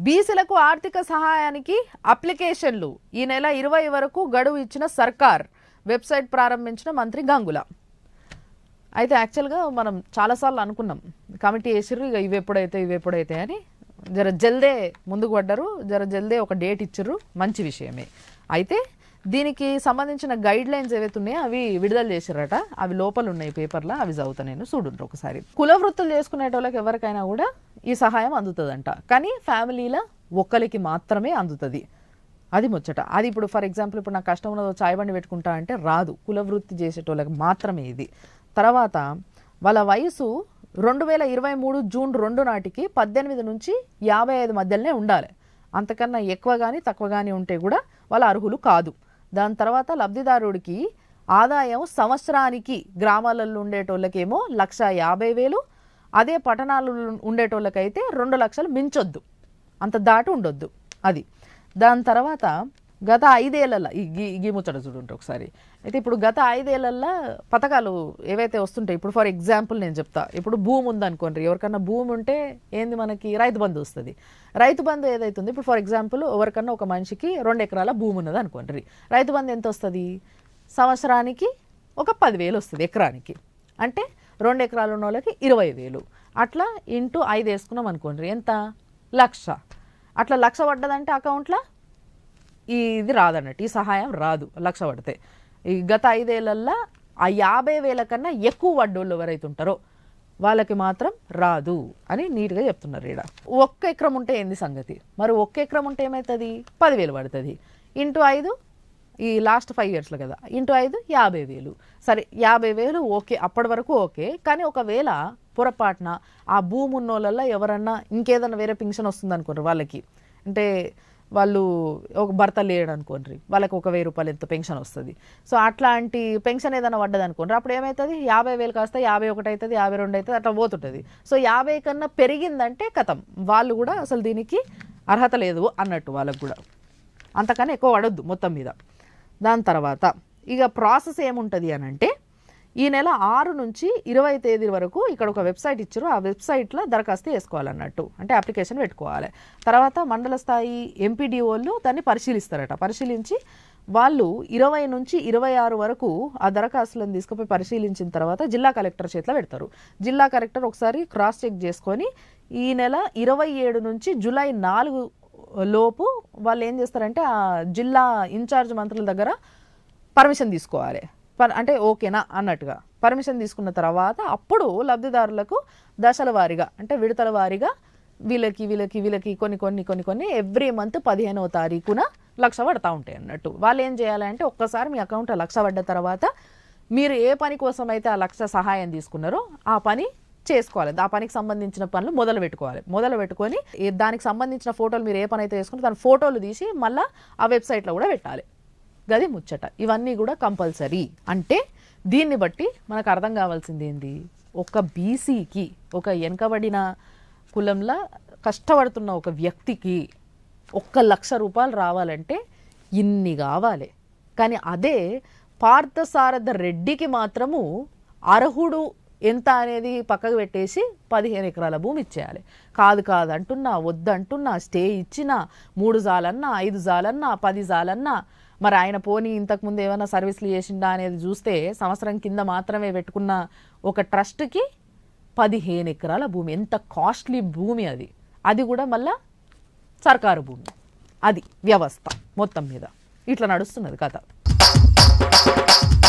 బీసీలకు ఆర్థిక సహాయానికి అప్లికేషన్లు ఈ నెల ఇరవై వరకు గడువు ఇచ్చిన సర్కార్ వెబ్సైట్ ప్రారంభించిన మంత్రి గంగుల అయితే యాక్చువల్గా మనం చాలాసార్లు అనుకున్నాం కమిటీ వేసిర్రు ఇక ఇవి ఎప్పుడైతే ఇవి ఎప్పుడైతే అని జర జల్దే ముందుకు పడ్డారు జర జల్దే ఒక డేట్ ఇచ్చిర్రు మంచి విషయమే అయితే దీనికి సంబంధించిన గైడ్ లైన్స్ ఏవైతే ఉన్నాయో అవి విడుదల చేసిర్రట అవి లోపల ఉన్నాయి పేపర్లో అవి చదువుతా నేను చూడండి ఒకసారి కుల వృత్తులు చేసుకునేటోళ్ళకి ఎవరికైనా కూడా ఈ సహాయం అందుతుందంట కానీ ఫ్యామిలీలో ఒక్కరికి మాత్రమే అందుతుంది అది ముచ్చట అది ఇప్పుడు ఫర్ ఎగ్జాంపుల్ ఇప్పుడు నాకు కష్టం ఉన్నదో చాయ్ బండి పెట్టుకుంటా అంటే రాదు కుల వృత్తి చేసేటోళ్ళకి మాత్రమే ఇది తర్వాత వాళ్ళ వయసు రెండు వేల ఇరవై మూడు జూన్ రెండు నాటికి పద్దెనిమిది నుంచి యాభై ఐదు మధ్యలోనే ఉండాలి అంతకన్నా ఎక్కువ కానీ తక్కువ కానీ ఉంటే కూడా వాళ్ళ అర్హులు కాదు దాని తర్వాత లబ్ధిదారుడికి ఆదాయం సంవత్సరానికి గ్రామాలలో ఉండేటోళ్ళకేమో లక్ష యాభై వేలు అదే పట్టణాలలో ఉండేటోళ్ళకైతే రెండు లక్షలు మించొద్దు అంత దాటి ఉండొద్దు అది దాని తర్వాత గత ఐదేళ్లలో ఈ గీ గీ ముచ్చట చూడండి ఒకసారి అయితే ఇప్పుడు గత ఐదేళ్లలో పథకాలు ఏవైతే వస్తుంటాయి ఇప్పుడు ఫర్ ఎగ్జాంపుల్ నేను చెప్తా ఇప్పుడు భూమి ఉందనుకోండి ఎవరికన్నా భూమి ఉంటే ఏంది మనకి రైతు బంధు వస్తుంది రైతు బంధు ఏదైతుంది ఇప్పుడు ఫర్ ఎగ్జాంపుల్ ఎవరికన్నా ఒక మనిషికి రెండు ఎకరాల భూమి ఉన్నది అనుకోండి రైతు బంధు ఎంత వస్తుంది సంవత్సరానికి ఒక పదివేలు వస్తుంది ఎకరానికి అంటే రెండు ఎకరాలు ఉన్న వాళ్ళకి ఇరవై వేలు అట్లా ఇంటూ ఐదు వేసుకున్నాం అనుకోండి ఎంత లక్ష అట్లా లక్ష పడ్డదంటే అకౌంట్లో ఈ ఇది రాదన్నట్టు ఈ సహాయం రాదు లక్ష పడితే ఈ గత ఐదేళ్లల్లో ఆ యాభై వేల కన్నా ఎక్కువ వడ్డోళ్ళు ఎవరైతే ఉంటారో వాళ్ళకి మాత్రం రాదు అని నీట్గా చెప్తున్నారు ఈడ ఒక్క ఎకరం ఉంటే ఏంది సంగతి మరి ఒక్క ఎకరం ఉంటే ఏమవుతుంది పదివేలు పడుతుంది ఇంటూ ఐదు ఈ లాస్ట్ ఫైవ్ ఇయర్స్లో కదా ఇంటూ ఐదు యాభై వేలు సరే యాభై వేలు ఓకే అప్పటి వరకు ఓకే కానీ ఒకవేళ పొరపాటున ఆ భూమి ఉన్నోళ్ళల్లో ఎవరన్నా ఇంకేదన్నా వేరే పెన్షన్ వస్తుంది అనుకోండి వాళ్ళకి అంటే వాళ్ళు ఒక భర్త లేడు అనుకోండి వాళ్ళకి ఒక వెయ్యి రూపాయలు ఎంత పెన్షన్ వస్తుంది సో అట్లాంటి పెన్షన్ ఏదైనా పడ్డది అనుకోండి అప్పుడు ఏమవుతుంది యాభై వేలు కాస్త యాభై ఒకటి అవుతుంది యాభై రెండు అవుతుంది అట్లా పోతుంటుంది సో యాభై కన్నా పెరిగిందంటే కథం వాళ్ళు కూడా అసలు దీనికి అర్హత లేదు అన్నట్టు వాళ్ళకు కూడా అంతకన్నా ఎక్కువ పడొద్దు మొత్తం మీద దాని తర్వాత ఇక ప్రాసెస్ ఏముంటుంది అని అంటే ఈ నెల ఆరు నుంచి ఇరవై తేదీ వరకు ఇక్కడ ఒక వెబ్సైట్ ఇచ్చారు ఆ వెబ్సైట్లో దరఖాస్తు చేసుకోవాలన్నట్టు అంటే అప్లికేషన్ పెట్టుకోవాలి తర్వాత మండల స్థాయి ఎంపీడీఓలు దాన్ని పరిశీలిస్తారట పరిశీలించి వాళ్ళు ఇరవై నుంచి ఇరవై ఆరు వరకు ఆ దరఖాస్తులను తీసుకుపోయి పరిశీలించిన తర్వాత జిల్లా కలెక్టర్ చేతిలో పెడతారు జిల్లా కలెక్టర్ ఒకసారి క్రాస్ చెక్ చేసుకొని ఈ నెల ఇరవై ఏడు నుంచి జూలై నాలుగు లోపు వాళ్ళు ఏం చేస్తారంటే ఆ జిల్లా ఇన్ఛార్జ్ మంత్రుల దగ్గర పర్మిషన్ తీసుకోవాలి పర్- అంటే ఓకేనా అన్నట్టుగా పర్మిషన్ తీసుకున్న తర్వాత అప్పుడు లబ్ధిదారులకు దశల వారీగా అంటే విడతల వారీగా వీళ్ళకి వీళ్ళకి వీళ్ళకి కొన్ని కొన్ని కొన్ని కొన్ని ఎవ్రీ మంత్ పదిహేనవ తారీఖున లక్ష పడతా ఉంటాయి అన్నట్టు వాళ్ళు ఏం చేయాలంటే ఒక్కసారి మీ అకౌంట్లో లక్ష పడ్డ తర్వాత మీరు ఏ పని కోసం అయితే ఆ లక్ష సహాయం తీసుకున్నారో ఆ పని చేసుకోవాలి ఆ పనికి సంబంధించిన పనులు మొదలు పెట్టుకోవాలి మొదలు పెట్టుకొని ఏ- దానికి సంబంధించిన ఫోటోలు మీరు ఏ పని అయితే వేసుకుంటే దాని ఫోటోలు తీసి మళ్ళీ ఆ వెబ్సైట్లో కూడా పెట్టాలి గది ముచ్చట ఇవన్నీ కూడా కంపల్సరీ అంటే దీన్ని బట్టి మనకు అర్థం కావాల్సింది ఏంది ఒక బీసీకి ఒక వెనకబడిన కులంలో కష్టపడుతున్న ఒక వ్యక్తికి ఒక్క లక్ష రూపాయలు రావాలంటే ఇన్ని కావాలి కానీ అదే పార్థసారథ రెడ్డికి మాత్రము అర్హుడు ఎంత అనేది పక్కకు పెట్టేసి పదిహేను ఎకరాల భూమి ఇచ్చేయాలి కాదు కాదు అంటున్నా వద్దంటున్నా స్టే ఇచ్చినా మూడు జాలన్నా ఐదు జాలన్నా పది జాలన్నా మరి ఆయన పోనీ ఇంతకుముందు ఏమైనా సర్వీసులు చేసిండా అనేది చూస్తే సంవత్సరం కింద మాత్రమే పెట్టుకున్న ఒక ట్రస్ట్కి పదిహేను ఎకరాల భూమి ఎంత కాస్ట్లీ భూమి అది అది కూడా మళ్ళా సర్కారు భూమి అది వ్యవస్థ మొత్తం మీద ఇట్లా నడుస్తున్నది కథ